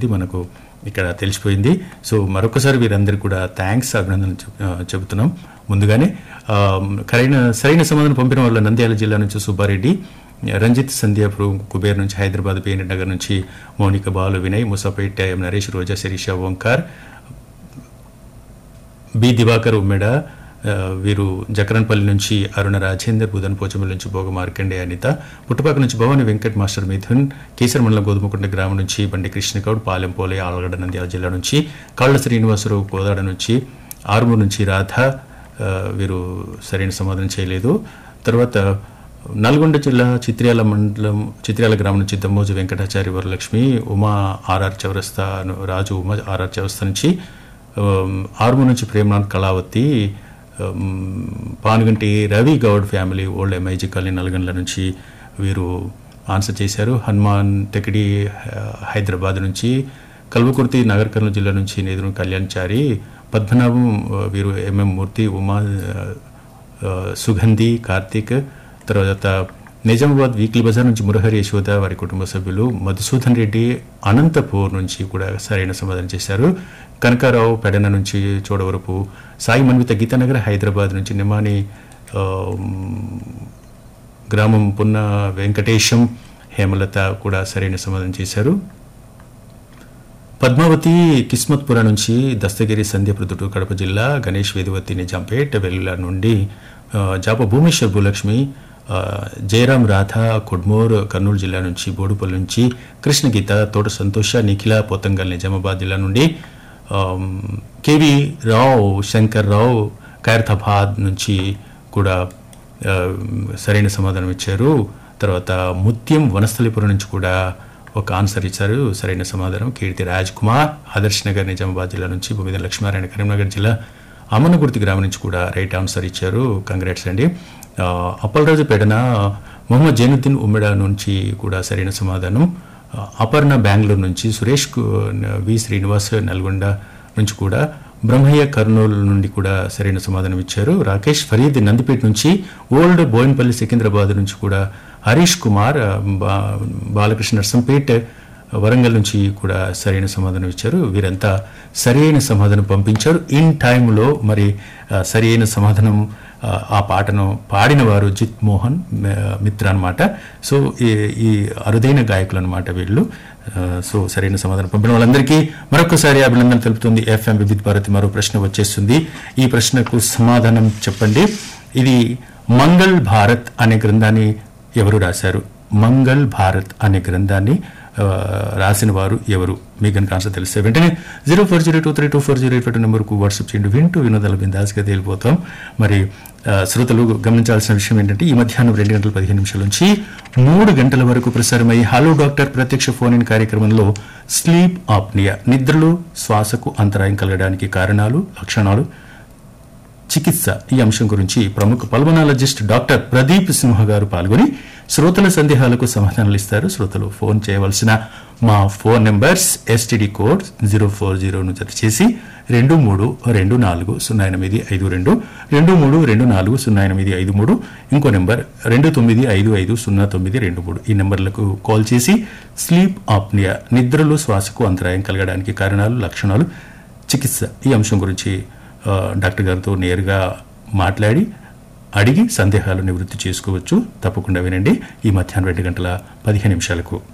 అనేది మనకు ఇక్కడ తెలిసిపోయింది సో మరొకసారి వీరందరికీ కూడా థ్యాంక్స్ అభినందనలు చెప్- ఆ, చెబుతున్నాం ముందుగానే ఆ, సరైన సరైన సమాధానం పంపిన వాళ్ళ నంద్యాల జిల్లా నుంచి సుబ్బారెడ్డి రంజిత్ సంధ్యాపురం కుబేర్ నుంచి హైదరాబాద్ పేరెంట్ నగర్ నుంచి మౌనిక బాలు వినయ్ ముసాపేట్ ఎం నరేష్ రోజా శిరీష ఓంకార్ బి దివాకర్ ఉమ్మెడ ఆ, వీరు జకరన్పల్లి నుంచి అరుణ రాజేందర్ బుధన్ పోచమల్ నుంచి భోగ మార్కండే అనిత పుట్టుపాక నుంచి భవాని వెంకట్ మాస్టర్ మిథున్ కేసర్ మండలం గోధుమకుంట గ్రామం నుంచి బండి కృష్ణగౌడ్ పాలెం పోలే ఆలగడ్డ నంద్యాల జిల్లా నుంచి కాళ్ళ శ్రీనివాసరావు కోదాడ నుంచి ఆరుమూరు నుంచి రాధ ఆ, వీరు సరైన సమాధానం చేయలేదు తర్వాత నల్గొండ జిల్లా చిత్ర్యాల మండలం చిత్ర్యాల గ్రామం నుంచి దమ్మోజు వెంకటాచారి వరలక్ష్మి ఉమా ఆర్ఆర్ చౌరస్తా ను- రాజు ఉమా ఆర్ఆర్ చౌరస్తా నుంచి ఆమ్, ఆర్మూర్ నుంచి ప్రేమనాథ్ కళావతి ఆమ్, Panuganti Ravi Goud family old MIG colony Nalgonda నుంచి వీరు ఆన్సర్ చేశారు హనుమాన్ తెకిడి ఆ, హైదరాబాద్ నుంచి కల్వకుర్తి నగర్ కర్నూలు జిల్లా నుంచి నేదురు కళ్యాణ్ చారి పద్మనాభం ఆ, వీరు ఎంఎం మూర్తి ఉమా ఆ, ఆ, సుగంధి కార్తీక్ తర్వాత నిజామాబాద్ వీక్లీ బజార్ నుంచి మురహరి యశోద వారి కుటుంబ సభ్యులు మధుసూదన్ రెడ్డి అనంతపూర్ నుంచి కూడా సరైన సమాధానం చేశారు కనకారావు పెడన నుంచి చోడవరపు సాయి మన్విత గీతానగర్ హైదరాబాద్ నుంచి నిమాని ఆ, గ్రామం పున్న వెంకటేశం హేమలత కూడా సరైన సమాధానం చేశారు పద్మావతి కిస్మత్పుర నుంచి దస్తగిరి సంధ్యప్రదుడు కడప జిల్లా గణేష్ వేదవతి నిజాంపేట్ వెల్లుల నుండి ఆ, జాప భూమేశ్వర్ భూలక్ష్మి ఆ, జయరాం రాధ కొడ్మూర్ కర్నూలు జిల్లా నుంచి బోడుపల్లి నుంచి కృష్ణగీత తోట సంతోష నిఖిల పోతంగల్ నిజామాబాద్ జిల్లా నుండి ఆమ్, కేవి రావు శంకర్ రావు ఖైరతాబాద్ నుంచి కూడా ఆ, సరైన సమాధానం ఇచ్చారు తర్వాత ముత్యం వనస్థలిపురం నుంచి కూడా ఒక ఆన్సర్ ఇచ్చారు సరైన సమాధానం కీర్తి రాజ్ కుమార్ ఆదర్శ్ నగర్ నిజామాబాద్ జిల్లా నుంచి భూమిద లక్ష్మారాయణ కరీంనగర్ జిల్లా అమ్మనగుర్తి గ్రామం నుంచి కూడా రైట్ ఆన్సర్ ఇచ్చారు కంగ్రాట్స్ అండి ఆ, అప్పలరాజు పెడన మొహమ్మద్ జైనుద్దీన్ ఉమ్మెడ నుంచి కూడా సరైన సమాధానం ఆ, అపర్ణ బెంగళూరు నుంచి సురేష్ కు- వి శ్రీనివాస్ నల్గొండ నుంచి కూడా బ్రహ్మయ్య కర్నూలు నుండి కూడా సరైన సమాధానం ఇచ్చారు రాకేష్ ఫరీద్ నందిపేట నుంచి ఓల్డ్ బోయిన్పల్లి సికింద్రాబాద్ నుంచి కూడా హరీష్ కుమార్ ఆ, బా- బాలకృష్ణ నర్సంపేట్ వరంగల్ నుంచి కూడా సరైన సమాధానం ఇచ్చారు వీరంతా సరైన సమాధానం పంపించారు ఇన్ టైంలో మరి ఆ, సరైన సమాధానం ఆ, ఆ పాటను పాడిన వారు జిత్ మోహన్ మ- మిత్ర అనమాట సో ఈ ఈ అరుదైన గాయకులు అనమాట వీళ్ళు ఆ, సో సరైన సమాధానం పంపిన వాళ్ళందరికీ మరొకసారి అభినందన తెలుపుతుంది ఎఫ్ఎం వివిధ్ భారతి మరో ప్రశ్న వచ్చేస్తుంది ఈ ప్రశ్నకు సమాధానం చెప్పండి ఇది మంగళ్ భారత్ అనే గ్రంథాన్ని ఎవరు రాశారు మంగళ్ భారత్ అనే గ్రంథాన్ని ఆ, రాసిన వారు ఎవరు మీకు కనుక ఆన్సర్ తెలిస్తే వెంటనే zero four zero two three two four zero eight నెంబర్కు వాట్సాప్ చేయండి వింటూ వినోదాల బిందాస్గా తేలిపోతాం మరి ఆ, శ్రోతలు గమనించాల్సిన విషయం ఏంటంటే ఈ మధ్యాహ్నం రెండు గంటల పదిహేను నిమిషాల నుంచి మూడు గంటల వరకు ప్రసారమయ్యే హలో డాక్టర్ ప్రత్యక్ష ఫోన్ ఇన్ కార్యక్రమంలో స్లీప్ ఆప్నియా నిద్రలో శ్వాసకు అంతరాయం కలగడానికి కారణాలు లక్షణాలు చికిత్స ఈ అంశం గురించి ప్రముఖ పల్మనాలజిస్ట్ డాక్టర్ ప్రదీప్ సింహ గారు పాల్గొని శ్రోతల సందేహాలకు సమాధానాలు ఇస్తారు శ్రోతలు ఫోన్ చేయవలసిన మా phone numbers STD code zero four జీరోను జత చేసి రెండు మూడు రెండు నాలుగు సున్నా ఎనిమిది ఐదు రెండు రెండు మూడు రెండు నాలుగు సున్నా ఎనిమిది ఐదు మూడు ఇంకో నెంబర్ రెండు తొమ్మిది ఐదు ఐదు సున్నా తొమ్మిది రెండు మూడు ఈ నెంబర్లకు కాల్ చేసి స్లీప్ ఆప్నియా నిద్రలో శ్వాసకు అంతరాయం కలగడానికి కారణాలు లక్షణాలు చికిత్స ఈ అంశం గురించి ఆ, డాక్టర్ గారితో నేరుగా మాట్లాడి అడిగి సందేహాలు నివృత్తి చేసుకోవచ్చు తప్పకుండా వినండి ఈ మధ్యాహ్నం రెండు గంటల పదిహేను నిమిషాలకు